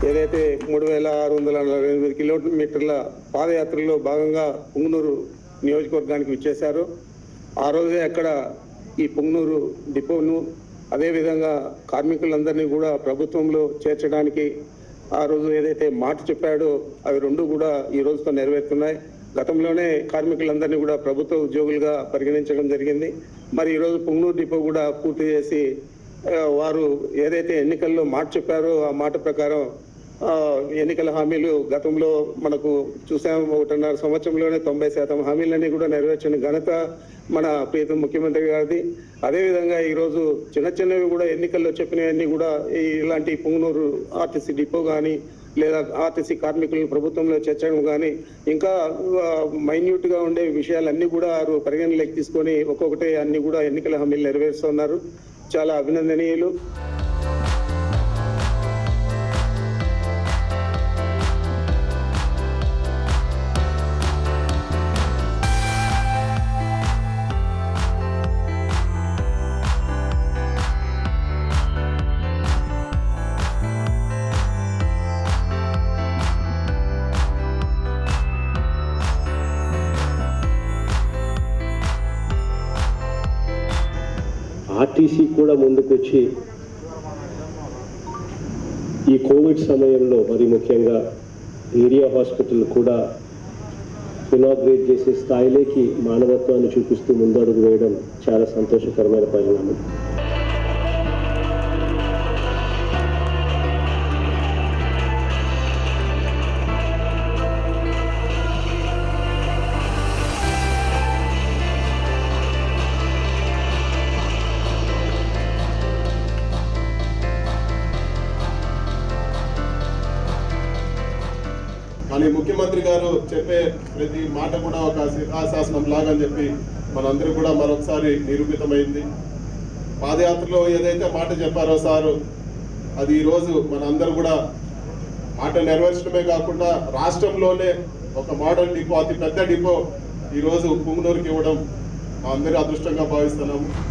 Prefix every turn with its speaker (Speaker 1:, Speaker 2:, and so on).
Speaker 1: ఏదైతే మూడు వేల ఆరు వందల నలభై ఎనిమిది కిలోమీటర్ల పాదయాత్రలో భాగంగా పుంగనూరు నియోజకవర్గానికి విచ్చేశారు ఆ రోజే అక్కడ ఈ పుంగనూరు డిపోను అదేవిధంగా కార్మికులందరినీ కూడా ప్రభుత్వంలో చేర్చడానికి ఆ రోజు ఏదైతే మాట చెప్పాడో అవి రెండు కూడా ఈ రోజుతో నెరవేరుతున్నాయి గతంలోనే కార్మికులందరినీ కూడా ప్రభుత్వ ఉద్యోగులుగా పరిగణించడం జరిగింది మరి ఈరోజు పుంగనూరు డిపో కూడా పూర్తి చేసి ఆ, వారు ఏదైతే ఎన్నికల్లో మాట చెప్పారో ఆ మాట ప్రకారం ఆ, ఎన్నికల హామీలు గతంలో మనకు చూసాం ఒకటిన్నర సంవత్సరంలోనే తొంభై శాతం హామీలన్నీ కూడా నెరవేర్చిన ఘనత మన ప్రీతం ముఖ్యమంత్రి గారిది అదేవిధంగా ఈరోజు చిన్న చిన్నవి కూడా ఎన్నికల్లో చెప్పినవన్నీ కూడా ఈ ఇలాంటి పుంగనూరు ఆర్టీసీ డిపో కానీ లేదా ఆర్టీసీ కార్మికులను ప్రభుత్వంలో చేర్చడం కానీ ఇంకా మైన్యూట్ గా ఉండే విషయాలన్నీ కూడా వారు పరిగణలోకి తీసుకొని ఒక్కొక్కటి అన్ని కూడా ఎన్నికల హామీలు నెరవేరుస్తున్నారు చాలా అభినందనీయులు
Speaker 2: ఆర్టీసీ కూడా ముందుకొచ్చి ఈ కోవిడ్ సమయంలో మరి ముఖ్యంగా ఏరియా హాస్పిటల్ కూడా ఇనాగ్రేట్ చేసే స్థాయిలోకి మానవత్వాన్ని చూపిస్తూ ముందడుగు వేయడం చాలా సంతోషకరమైన పరిణామం
Speaker 3: కానీ ముఖ్యమంత్రి గారు చెప్పే ప్రతి మాట కూడా ఒక శిలాశాసనం లాగా అని చెప్పి మనందరూ కూడా మరొకసారి నిరూపితమైంది పాదయాత్రలో ఏదైతే మాట చెప్పారో సారు అది ఈరోజు మనందరూ కూడా మాట నెరవేర్చడమే కాకుండా రాష్ట్రంలోనే ఒక మోడల్ డిపో అతి పెద్ద డిపో ఈరోజు పుంగనూరుకి ఇవ్వడం మా అందరి అదృష్టంగా భావిస్తున్నాము